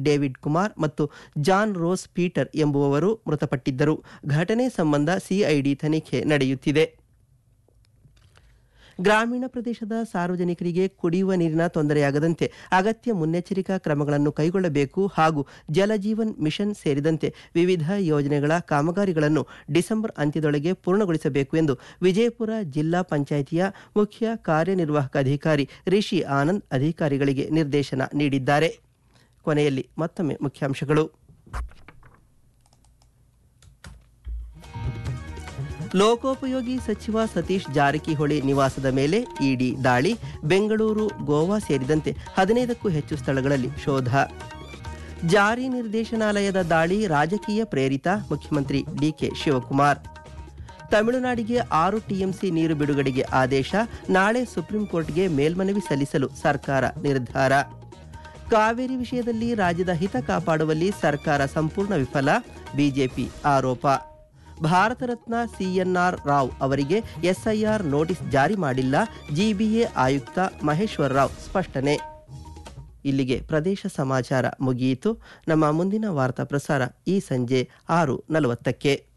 David Kumar ಮತ್ತು John rose Peter ಎಂಬುವವರು ಮೃತಪಟ್ಟಿದ್ದರು ಘಟನೆ ಸಂಬಂಧ ಸಿಐಡಿ ತನಿಖೆ ನಡೆಯುತ್ತಿದೆ ಗ್ರಾಮೀಣ ಪ್ರದೇಶದ ಸಾರ್ವಜನಿಕರಿಗೆ ಕುಡಿಯುವ ನೀರಿನ ತೊಂದರೆಯಾಗದಂತೆ ಅಗತ್ಯ ಮುನ್ನೆಚ್ಚರಿಕಾ ಕ್ರಮಗಳನ್ನು ಕೈಗೊಳ್ಳಬೇಕು ಹಾಗೂ ಜಲಜೀವನ್ ಮಿಷನ್ ಸೇರಿದಂತೆ ವಿವಿಧ ಯೋಜನೆಗಳ ಕಾಮಗಾರಿಗಳನ್ನು ಡಿಸೆಂಬರ್ ಅಂತ್ಯದೊಳಗೆ ಪೂರ್ಣಗೊಳಿಸಬೇಕು ಎಂದು ವಿಜಯಪುರ ಜಿಲ್ಲಾ ಪಂಚಾಯಿತಿಯ ಮುಖ್ಯ ಕಾರ್ಯನಿರ್ವಾಹಕ ಅಧಿಕಾರಿ ರಿಷಿ ಆನಂದ್ ಅಧಿಕಾರಿಗಳಿಗೆ ನಿರ್ದೇಶನ ನೀಡಿದ್ದಾರೆ ಕೊನೆಯಲ್ಲಿ ಮತ್ತೊಮ್ಮೆ ಮುಖ್ಯಾಂಶಗಳು ಲೋಕೋಪಯೋಗಿ ಸಚಿವ ಸತೀಶ್ ಜಾರಕಿಹೊಳಿ ನಿವಾಸದ ಮೇಲೆ ಇಡಿ ದಾಳಿ ಬೆಂಗಳೂರು ಗೋವಾ ಸೇರಿದಂತೆ ಹದಿನೈದಕ್ಕೂ ಹೆಚ್ಚು ಸ್ಥಳಗಳಲ್ಲಿ ಶೋಧ ಜಾರಿ ನಿರ್ದೇಶನಾಲಯದ ದಾಳಿ ರಾಜಕೀಯ ಪ್ರೇರಿತ ಮುಖ್ಯಮಂತ್ರಿ ಡಿಕೆ ಶಿವಕುಮಾರ್ ತಮಿಳುನಾಡಿಗೆ ಆರು ಟಿಎಂಸಿ ನೀರು ಬಿಡುಗಡೆಗೆ ಆದೇಶ ನಾಳೆ ಸುಪ್ರೀಂ ಕೋರ್ಟ್ಗೆ ಮೇಲ್ಮನವಿ ಸಲ್ಲಿಸಲು ಸರ್ಕಾರ ನಿರ್ಧಾರ ಕಾವೇರಿ ವಿಷಯದಲ್ಲಿ ರಾಜ್ಯದ ಹಿತ ಕಾಪಾಡುವಲ್ಲಿ ಸರ್ಕಾರ ಸಂಪೂರ್ಣ ವಿಫಲ ಬಿಜೆಪಿ ಆರೋಪ ಭಾರತ ರತ್ನ ಸಿಎನ್ಆರ್ ರಾವ್ ಅವರಿಗೆ ಎಸ್ಐಆರ್ ನೋಟಿಸ್ ಜಾರಿ ಮಾಡಿಲ್ಲ ಜಿಬಿಎ ಆಯುಕ್ತ ಮಹೇಶ್ವರ್ ರಾವ್ ಸ್ಪಷ್ಟನೆ ಇಲ್ಲಿಗೆ ಪ್ರದೇಶ ಸಮಾಚಾರ ಮುಗಿಯಿತು ನಮ್ಮ ಮುಂದಿನ ವಾರ್ತಾ ಪ್ರಸಾರ ಈ ಸಂಜೆ ಆರು ನಲವತ್ತಕ್ಕೆ